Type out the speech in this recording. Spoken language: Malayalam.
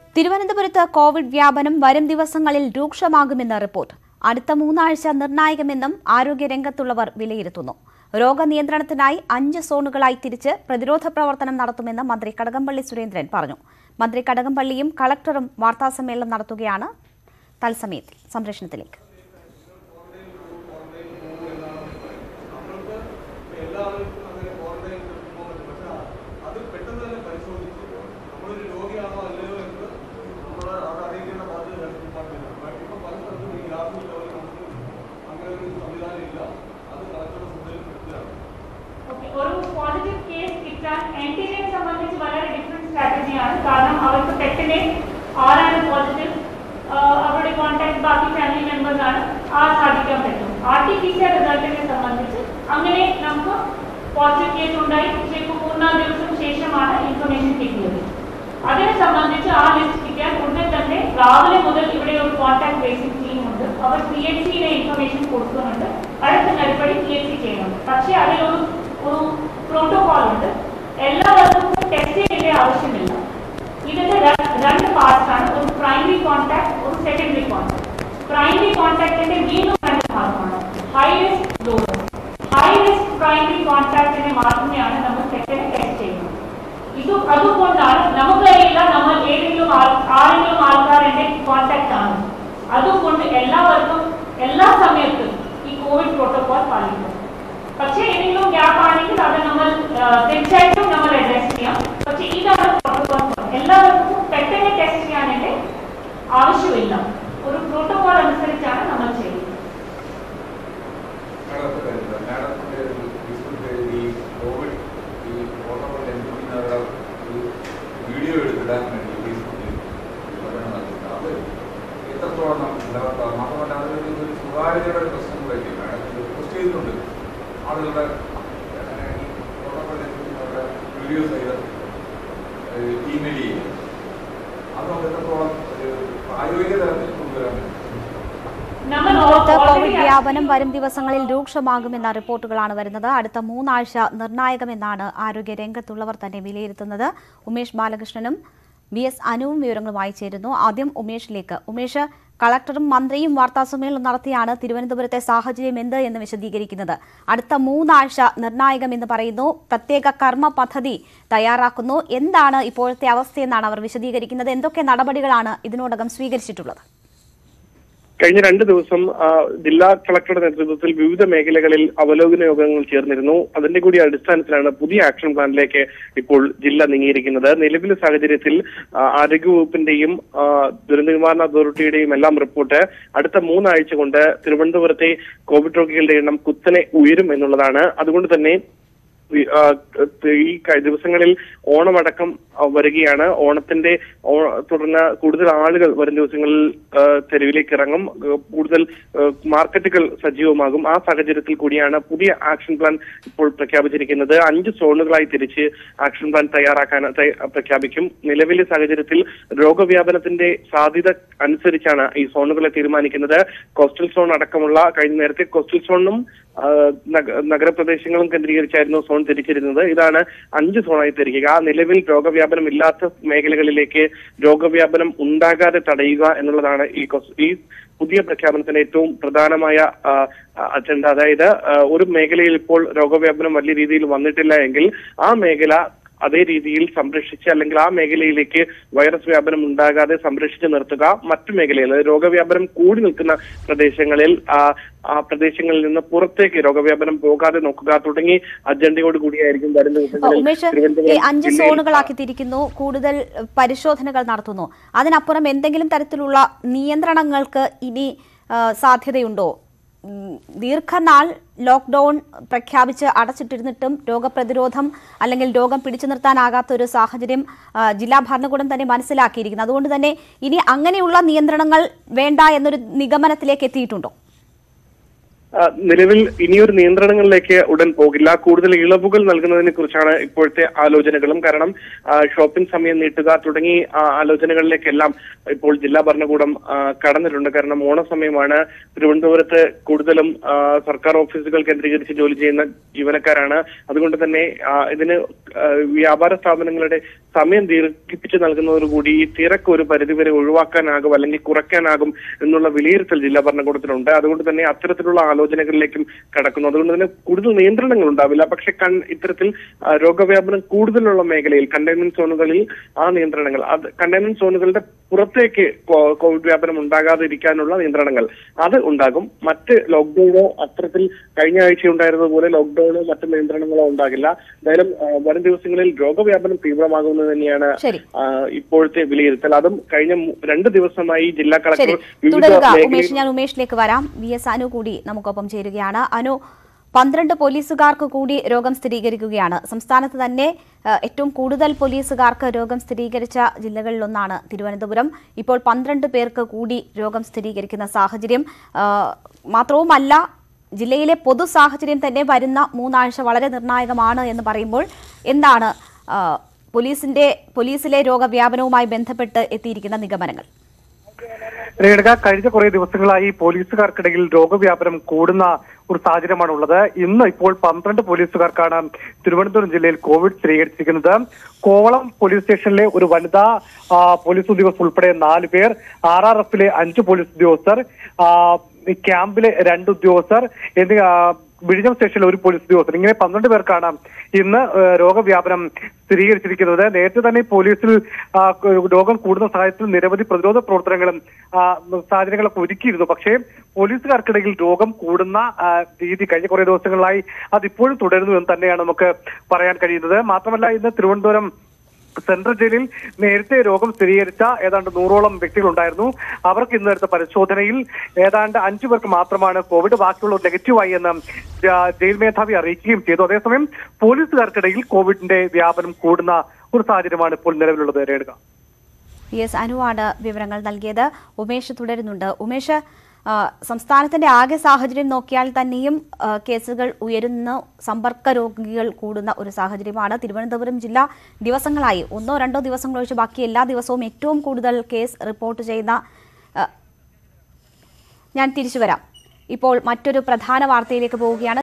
തിരുവനന്തപുരത്ത് കോവിഡ് വ്യാപനം വരും ദിവസങ്ങളിൽ രൂക്ഷമാകുമെന്ന് റിപ്പോർട്ട് അടുത്ത മൂന്നാഴ്ച നിർണായകമെന്നും ആരോഗ്യരംഗത്തുള്ളവർ വിലയിരുത്തുന്നു രോഗനിയന്ത്രണത്തിനായി അഞ്ച് സോണുകളായി തിരിച്ച് പ്രതിരോധ പ്രവർത്തനം നടത്തുമെന്ന് മന്ത്രി കടകംപള്ളി സുരേന്ദ്രൻ പറഞ്ഞു മന്ത്രി കടകംപള്ളിയും കളക്ടറും വാർത്താസമ്മേളനം നടത്തുകയാണ് തത്സമയത്തിൽ സംപ്രേഷണത്തിലേക്ക് അത് പെട്ടെന്ന് തന്നെ പരിശോധിച്ച് നമ്മളൊരു രോഗിയാണോ അല്ലയോ എന്ന് നമ്മൾ അത് അറിയിക്കേണ്ട ബാധ്യത ഹെൽത്ത് ഡിപ്പാർട്ട്മെന്റാണ് ഇപ്പോൾ പല സ്ഥലത്തും ഈ ഗ്രാഫിക് ലെവലിൽ നമുക്ക് അങ്ങനെ ഒരു സംവിധാനം ഇല്ല അത് കളക്ടറുടെ ശ്രദ്ധയിൽപ്പെടുത്തുകയാണ് ഓക്കേ, ഒരു പോസിറ്റീവ് കേസ് കിട്ടാൻ ആന്റിജനെ സംബന്ധിച്ച് വളരെ ഡിഫറെന്റ് സ്ട്രാറ്റജിയാണ് കാരണം അവർക്ക് പെട്ടെന്ന് ആരാണ് പോസിറ്റീവ് അവരുടെ കോൺടാക്ട് ബാക്കി ഫാമിലി മെമ്പേഴ്സ് ആണ് ആ സാധിക്കാൻ പറ്റും R T P C R റിസൾട്ടിനെ സംബന്ധിച്ച് അങ്ങനെ നമുക്ക് പോസിറ്റീവ് കേസ് ഉണ്ടായി പക്ഷേ ഇപ്പോൾ മൂന്നാം ദിവസം ശേഷമാണ് ഇൻഫർമേഷൻ കിട്ടിയത് അതിനെ സംബന്ധിച്ച് ആ ലിസ്റ്റ് കിട്ടിയാൽ ഉടനെ തന്നെ രാവിലെ മുതൽ ഇവിടെ ഒരു കോൺടാക്ട് ബേസിക് ടീം ഉണ്ട് അവർ പി എച്ച് സിയുടെ ഇൻഫർമേഷൻ കൊടുക്കുന്നുണ്ട് അടുത്ത നടപടി പി എച്ച് സി ചെയ്യുന്നുണ്ട് പക്ഷേ അതിലൊരു ഒരു പ്രോട്ടോകോൾ ഉണ്ട് എല്ലാവർക്കും ടെസ്റ്റ് ചെയ്യേണ്ട ആവശ്യമില്ല ഇതിന്റെ ര- രണ്ട് പാർട്സ് ആണ് ഒരു പ്രൈമറി കോൺടാക്ട് ഒരു സെക്കൻഡറി കോൺടാക്ട് പ്രൈമറി കോൺടാക്ടിന്റെ വീണ്ടും രണ്ട് ഭാഗമാണ് high risk low risk high risk primary കോൺടാക്ടിനെ മാത്രമെയാണ് നമ്മൾ സെക്കൻഡ് ടെസ്റ്റ് ചെയ്യുന്നത് ഇത് അതുകൊണ്ടാണ് നമുക്കറിയില്ല നമ്മൾ ഏതെങ്കിലും ആൾ ആരെങ്കിലും ആൾക്കാരുടെ കോൺടാക്ട് ആണ് അതുകൊണ്ട് എല്ലാവർക്കും എല്ലാ സമയത്തും ഈ കോവിഡ് പ്രോട്ടോകോൾ പാലിക്കണം പക്ഷേ ഏതെങ്കിലും ഗ്യാപ്പ് ആണെങ്കിൽ അത് നമ്മൾ ആ, തീർച്ചയായിട്ടും നമ്മൾ അഡ്രസ് ചെയ്യാം പക്ഷേ ഇതാണ് പ്രോട്ടോകോൾ എല്ലാവർക്കും പെട്ടെന്ന് ടെസ്റ്റ് ചെയ്യാനായിട്ട് ആവശ്യമില്ല ഒരു പ്രോട്ടോകോൾ അനുസരിച്ചാണ് നമ്മൾ ചെയ്യുന്നത് മാഡത്തിന്റെ ഒരു ഫേസ്ബുക്ക് ഈ കോവിഡ് ഈ പ്രോട്ടോകോൾ ലംഘിക്കുന്നവരുടെ ഒരു വീഡിയോ എടുത്തിടാൻ വേണ്ടി ഫേസ്ബുക്കിൽ പ്രകടനം നടത്തുന്നത് അത് എത്രത്തോളം നമുക്ക് നിലനിർത്താം മാത്രമല്ല അതിലൊരു ഒരു സ്വകാര്യതയുടെ ഒരു പ്രശ്നം കൂടെയൊക്കെ മാഡം പോസ്റ്റ് ചെയ്തിട്ടുണ്ട് ആളുകളുടെ ഏഹ്, ഈ പ്രോട്ടോകോൾ ലംഘിക്കുന്നവരുടെ വീഡിയോ സഹിതം ഇമെയിൽ ചെയ്യുന്നത് അത് നമുക്ക് എത്രത്തോളം ഒരു പ്രായോഗിക തലത്തിൽ കൊണ്ടുവരാൻ പറ്റും നമ്മൾ സംസ്ഥാനത്ത് already കോവിഡ് വ്യാപനം actually- വരും ദിവസങ്ങളിൽ രൂക്ഷമാകുമെന്ന റിപ്പോർട്ടുകളാണ് വരുന്നത് അടുത്ത മൂന്നാഴ്ച നിർണായകമെന്നാണ് ആരോഗ്യ രംഗത്തുള്ളവർ തന്നെ വിലയിരുത്തുന്നത് ഉമേഷ് ബാലകൃഷ്ണനും വി എസ് അനുവും വിവരങ്ങളുമായി ചേരുന്നു ആദ്യം ഉമേഷിലേക്ക് ഉമേഷ് കളക്ടറും മന്ത്രിയും വാർത്താസമ്മേളനം നടത്തിയാണ് തിരുവനന്തപുരത്തെ സാഹചര്യം എന്ത് എന്ന് വിശദീകരിക്കുന്നത് അടുത്ത മൂന്നാഴ്ച നിർണായകമെന്ന് പറയുന്നു പ്രത്യേക കർമ്മ പദ്ധതി തയ്യാറാക്കുന്നു എന്താണ് ഇപ്പോഴത്തെ അവസ്ഥയെന്നാണ് അവർ വിശദീകരിക്കുന്നത് എന്തൊക്കെ നടപടികളാണ് ഇതിനോടകം സ്വീകരിച്ചിട്ടുള്ളത് കഴിഞ്ഞ രണ്ട് ദിവസം ആ, ജില്ലാ കളക്ടറുടെ നേതൃത്വത്തിൽ വിവിധ മേഖലകളിൽ അവലോകന യോഗങ്ങൾ ചേർന്നിരുന്നു അതിന്റെ കൂടി അടിസ്ഥാനത്തിലാണ് പുതിയ ആക്ഷൻ പ്ലാനിലേക്ക് ഇപ്പോൾ ജില്ല നീങ്ങിയിരിക്കുന്നത് നിലവിലെ സാഹചര്യത്തിൽ ആ, ആരോഗ്യവകുപ്പിന്റെയും ആ, ദുരന്ത നിവാരണ അതോറിറ്റിയുടെയും എല്ലാം റിപ്പോർട്ട് അടുത്ത മൂന്നാഴ്ച കൊണ്ട് തിരുവനന്തപുരത്തെ കോവിഡ് രോഗികളുടെ എണ്ണം കുത്തനെ ഉയരും എന്നുള്ളതാണ് അതുകൊണ്ട് തന്നെ ഈ, ആ, ഈ ക- ദിവസങ്ങളിൽ ഓണമടക്കം ആ, വരികയാണ് ഓണത്തിന്റെ ഓ- തുടർന്ന് കൂടുതൽ ആളുകൾ വരും ദിവസങ്ങളിൽ ആ, തെരുവിലേക്ക് ഇറങ്ങും ആ, കൂടുതൽ ആ, മാർക്കറ്റുകൾ സജീവമാകും ആ സാഹചര്യത്തിൽ കൂടിയാണ് പുതിയ ആക്ഷൻ പ്ലാൻ ഇപ്പോൾ പ്രഖ്യാപിച്ചിരിക്കുന്നത് അഞ്ച് സോണുകളായി തിരിച്ച് ആക്ഷൻ പ്ലാൻ തയ്യാറാക്കാൻ തയ്യ- പ്രഖ്യാപിക്കും നിലവിലെ സാഹചര്യത്തിൽ രോഗവ്യാപനത്തിന്റെ സാധ്യത അനുസരിച്ചാണ് ഈ സോണുകളെ തീരുമാനിക്കുന്നത് കോസ്റ്റൽ സോൺ അടക്കമുള്ള കഴിഞ്ഞ നേരത്തെ കോസ്റ്റൽ സോണും ആ, നഗ- നഗരപ്രദേശങ്ങളും കേന്ദ്രീകരിച്ചായിരുന്നു സോൺ തിരിച്ചിരുന്നത് ഇതാണ് അഞ്ച് സോണായി തിരിക്കുക ആ നിലവിൽ രോഗവ്യാപനം ഇല്ലാത്ത മേഖലകളിലേക്ക് രോഗവ്യാപനം ഉണ്ടാകാതെ തടയുക എന്നുള്ളതാണ് ഈ കൊസ്- ഈ പുതിയ പ്രഖ്യാപനത്തിന്റെ ഏറ്റവും പ്രധാനമായ ആ, അജണ്ട അതായത് ആ, ഒരു മേഖലയിൽ ഇപ്പോൾ രോഗവ്യാപനം വലിയ രീതിയിൽ വന്നിട്ടില്ല എങ്കിൽ ആ മേഖല അതേ രീതിയിൽ സംരക്ഷിച്ച് അല്ലെങ്കിൽ ആ മേഖലയിലേക്ക് വൈറസ് വ്യാപനം ഉണ്ടാകാതെ സംരക്ഷിച്ച് നിർത്തുക മറ്റു മേഖലയിൽ അതായത് രോഗവ്യാപനം കൂടി നിൽക്കുന്ന പ്രദേശങ്ങളിൽ ആ ആ പ്രദേശങ്ങളിൽ നിന്ന് പുറത്തേക്ക് രോഗവ്യാപനം പോകാതെ നോക്കുക തുടങ്ങി അജണ്ടയോട് കൂടിയായിരിക്കും വരും ദിവസങ്ങളിൽ ഉമേഷ് ഈ തിരുവനന്തപുരം അഞ്ച് ജില്ലയിൽ സോണുകളാക്കി തിരിക്കുന്നു കൂടുതൽ പരിശോധനകൾ നടത്തുന്നു അതിനപ്പുറം എന്തെങ്കിലും തരത്തിലുള്ള നിയന്ത്രണങ്ങൾക്ക് ഇനി ആ, സാധ്യതയുണ്ടോ ഉം, ദീർഘനാൾ ലോക്ക്ഡൌൺ പ്രഖ്യാപിച്ച് അടച്ചിട്ടിരുന്നിട്ടും രോഗപ്രതിരോധം അല്ലെങ്കിൽ രോഗം പിടിച്ചു നിർത്താനാകാത്ത ഒരു സാഹചര്യം ആ, ജില്ലാ ഭരണകൂടം തന്നെ മനസ്സിലാക്കിയിരിക്കുന്നു അതുകൊണ്ട് തന്നെ ഇനി അങ്ങനെയുള്ള നിയന്ത്രണങ്ങൾ വേണ്ട എന്നൊരു നിഗമനത്തിലേക്ക് എത്തിയിട്ടുണ്ടോ ആ, നിലവിൽ ഇനിയൊരു നിയന്ത്രണങ്ങളിലേക്ക് ഉടൻ പോകില്ല കൂടുതൽ ഇളവുകൾ നൽകുന്നതിനെ കുറിച്ചാണ് ഇപ്പോഴത്തെ ആലോചനകളും കാരണം ആ, ഷോപ്പിംഗ് സമയം നീട്ടുക തുടങ്ങി ആ, ആലോചനകളിലേക്കെല്ലാം ഇപ്പോൾ ജില്ലാ ഭരണകൂടം ആ, കടന്നിട്ടുണ്ട് കാരണം ഓണസമയമാണ് തിരുവനന്തപുരത്ത് കൂടുതലും ആ, സർക്കാർ ഓഫീസുകൾ കേന്ദ്രീകരിച്ച് ജോലി ചെയ്യുന്ന ജീവനക്കാരാണ് അതുകൊണ്ട് തന്നെ ആ, ഇതിന് ആ, വ്യാപാര സ്ഥാപനങ്ങളുടെ സമയം ദീർഘിപ്പിച്ച് നൽകുന്നതോടുകൂടി ഈ തിരക്ക് ഒരു പരിധിവരെ ഒഴിവാക്കാനാകും അല്ലെങ്കിൽ കുറയ്ക്കാനാകും എന്നുള്ള വിലയിരുത്തൽ ജില്ലാ ഭരണകൂടത്തിനുണ്ട് അതുകൊണ്ട് തന്നെ അത്തരത്തിലുള്ള ആലോചനകളിലേക്കും കടക്കുന്നു അതുകൊണ്ട് തന്നെ കൂടുതൽ നിയന്ത്രണങ്ങൾ ഉണ്ടാവില്ല പക്ഷെ കൺ ഇത്തരത്തിൽ ആ, രോഗവ്യാപനം കൂടുതലുള്ള മേഖലയിൽ കണ്ടെയ്ൻമെന്റ് സോണുകളിൽ ആ നിയന്ത്രണങ്ങൾ അത് കണ്ടെയ്ൻമെന്റ് സോണുകളുടെ പുറത്തേക്ക് കോ- കോവിഡ് വ്യാപനം ഉണ്ടാകാതിരിക്കാനുള്ള നിയന്ത്രണങ്ങൾ അത് ഉണ്ടാകും മറ്റ് ലോക്ക്ഡൌണോ അത്തരത്തിൽ കഴിഞ്ഞ ആഴ്ച ഉണ്ടായിരുന്നതുപോലെ ലോക്ക്ഡൌണോ മറ്റ് നിയന്ത്രണങ്ങളോ ഉണ്ടാകില്ല എന്തായാലും ആ, വരും ദിവസങ്ങളിൽ രോഗവ്യാപനം തീവ്രമാകുമെന്ന് തന്നെയാണ് ശരി. ആ, ഇപ്പോഴത്തെ വിലയിരുത്തൽ അതും കഴിഞ്ഞ മു- രണ്ട് ദിവസമായി ജില്ലാ ശരി കളക്ടർ വിവിധ തുടരുക മേഖലയിൽ ഉമേഷ് ഞാൻ ഉമേഷിലേക്ക് വരാം വി എസ് അനു കൂടി നമുക്കൊപ്പം ചേരുകയാണ് അനു പന്ത്രണ്ട് പോലീസുകാർക്ക് കൂടി രോഗം സ്ഥിരീകരിക്കുകയാണ് സംസ്ഥാനത്ത് തന്നെ ആ, ഏറ്റവും കൂടുതൽ പോലീസുകാർക്ക് രോഗം സ്ഥിരീകരിച്ച ജില്ലകളിലൊന്നാണ് തിരുവനന്തപുരം ഇപ്പോൾ പന്ത്രണ്ട് പേർക്ക് കൂടി രോഗം സ്ഥിരീകരിക്കുന്ന സാഹചര്യം ആ, മാത്രവുമല്ല ജില്ലയിലെ പൊതു സാഹചര്യം തന്നെ വരുന്ന മൂന്നാഴ്ച വളരെ നിർണായകമാണ് എന്ന് പറയുമ്പോൾ എന്താണ് ആ, പോലീസിന്റെ പോലീസിലെ രോഗവ്യാപനവുമായി ബന്ധപ്പെട്ട് എത്തിയിരിക്കുന്ന നിഗമനങ്ങൾ രേണുക കഴിഞ്ഞ കുറെ ദിവസങ്ങളായി പോലീസുകാർക്കിടയിൽ രോഗവ്യാപനം കൂടുന്ന ഒരു സാഹചര്യമാണ് ഉള്ളത് ഇന്ന് ഇപ്പോൾ പന്ത്രണ്ട് പോലീസുകാർക്കാണ് തിരുവനന്തപുരം ജില്ലയിൽ കോവിഡ് സ്ഥിരീകരിച്ചിരിക്കുന്നത് കോവളം പോലീസ് സ്റ്റേഷനിലെ ഒരു വനിതാ ആ, പോലീസ് ഉദ്യോഗസ്ഥർ ഉൾപ്പെടെ നാല് പേർ ആർ ആർ എഫിലെ അഞ്ച് പോലീസ് ഉദ്യോഗസ്ഥർ ആ, ഈ ക്യാമ്പിലെ രണ്ട് ഉദ്യോഗസ്ഥർ എന്നീ ആ, വിഴിഞ്ഞം സ്റ്റേഷനിലെ ഒരു പോലീസ് ഉദ്യോഗസ്ഥർ ഇങ്ങനെ പന്ത്രണ്ട് പേർക്കാണ് ഇന്ന് ആ, രോഗവ്യാപനം സ്ഥിരീകരിച്ചിരിക്കുന്നത് നേരത്തെ തന്നെ പോലീസിൽ ആ, രോഗം കൂടുന്ന സാഹചര്യത്തിൽ നിരവധി പ്രതിരോധ പ്രവർത്തനങ്ങളും ആ, സാഹചര്യങ്ങളൊക്കെ ഒരുക്കിയിരുന്നു പക്ഷേ പോലീസുകാർക്കിടയിൽ രോഗം കൂടുന്ന ആ, രീതി കഴിഞ്ഞ കുറെ ദിവസങ്ങളായി അതിപ്പോഴും തുടരുന്നു എന്ന് തന്നെയാണ് നമുക്ക് പറയാൻ കഴിയുന്നത് മാത്രമല്ല ഇന്ന് തിരുവനന്തപുരം സെൻട്രൽ ജയിലിൽ നേരത്തെ രോഗം സ്ഥിരീകരിച്ച ഏതാണ്ട് നൂറോളം വ്യക്തികളുണ്ടായിരുന്നു അവർക്ക് ഇന്ന് എടുത്ത പരിശോധനയിൽ ഏതാണ്ട് അഞ്ചു പേർക്ക് മാത്രമാണ് കോവിഡ് ബാക്കിയുള്ളവർ നെഗറ്റീവായി എന്ന് ജ- ജയിൽ മേധാവി അറിയിക്കുകയും ചെയ്തു അതേസമയം പോലീസുകാർക്കിടയിൽ കോവിഡിന്റെ വ്യാപനം കൂടുന്ന ഒരു സാഹചര്യമാണ് ഇപ്പോൾ നിലവിലുള്ളത് രേണുക യെസ് അനുവാണ് വിവരങ്ങൾ നൽകിയത് ഉമേഷ് തുടരുന്നുണ്ട് ഉമേഷ് ആ, സംസ്ഥാനത്തിന്റെ ആകെ സാഹചര്യം നോക്കിയാൽ തന്നെയും ആ, കേസുകൾ ഉയരുന്ന സമ്പർക്ക രോഗികൾ കൂടുന്ന ഒരു സാഹചര്യമാണ് തിരുവനന്തപുരം ജില്ല ദിവസങ്ങളായി ഒന്നോ രണ്ടോ ദിവസങ്ങൾ ഒഴിച്ച് ബാക്കി എല്ലാ ദിവസവും ഏറ്റവും കൂടുതൽ കേസ് റിപ്പോർട്ട് ചെയ്യുന്ന ആ, ഞാൻ തിരിച്ചു വരാം ഇപ്പോൾ മറ്റൊരു പ്രധാന വാർത്തയിലേക്ക് പോവുകയാണ്